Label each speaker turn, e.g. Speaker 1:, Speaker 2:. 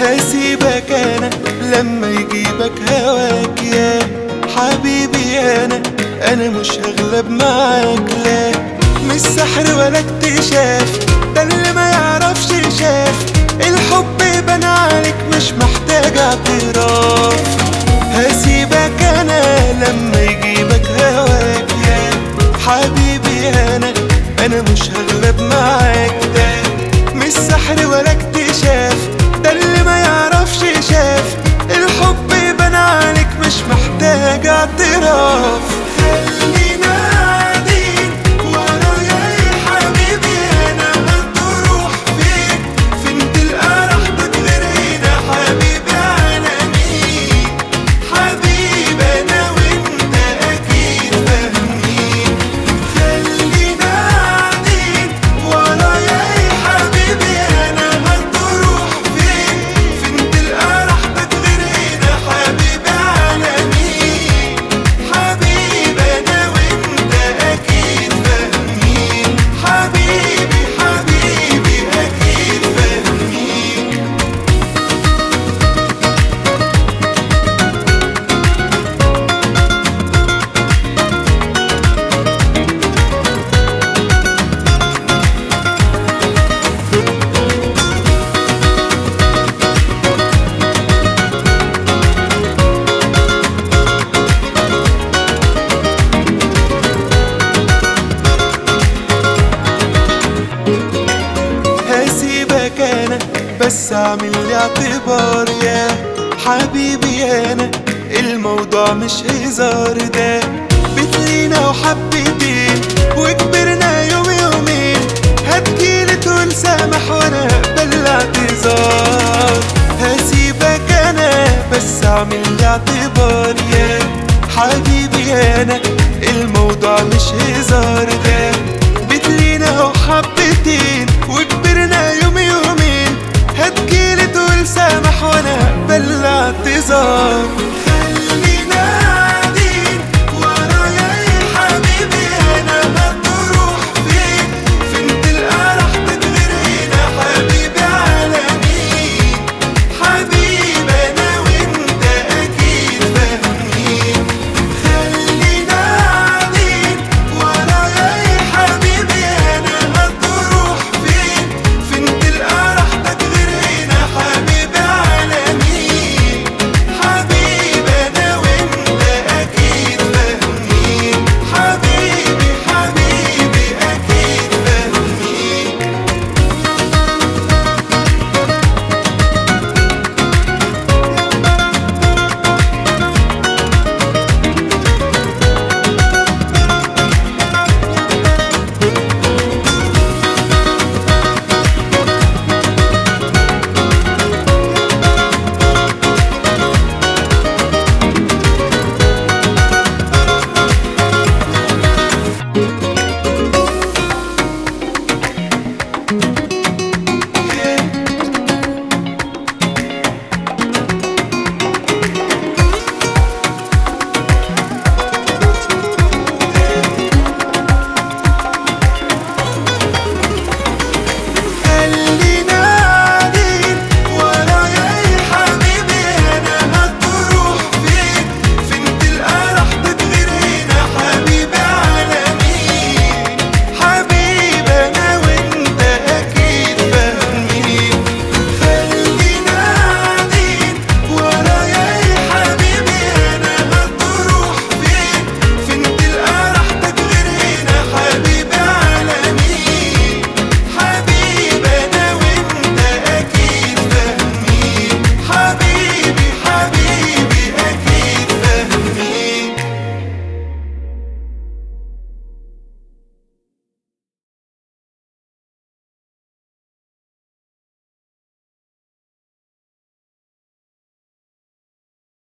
Speaker 1: هسيبك انا لما يجيبك هواك يا حبيبي انا انا مش هغلب معاك لا مش سحر ولا اكتشاف ده اللي ما يعرفش شاف الحب بان عليك مش محتاج اعتراف هسيبك انا لما يجيبك هواك يا حبيبي انا انا مش هغلب معاك ده مش سحر ولا اكتشاف ده اللي ما يعرفش شاف الحب بان عليك مش محتاج اعتراف خلينا قاعدين ورايا يا حبيبي انا هتروح فين فين تلقى راحتك غير هنا حبيبي على مين حبيبي انا وانت اكيد فاهمين خلينا قاعدين ورايا يا حبيبي انا هتروح فين فين تلقى راحتك غير هنا حبيبي على مين حبيبي انا وانت اكيد فاهمين حبيبي حبيبي اكيد فاهمين هسيبك انا بس اعمل لي اعتبار يا حبيبي انا الموضوع مش هزار ده بتلينا وحبتين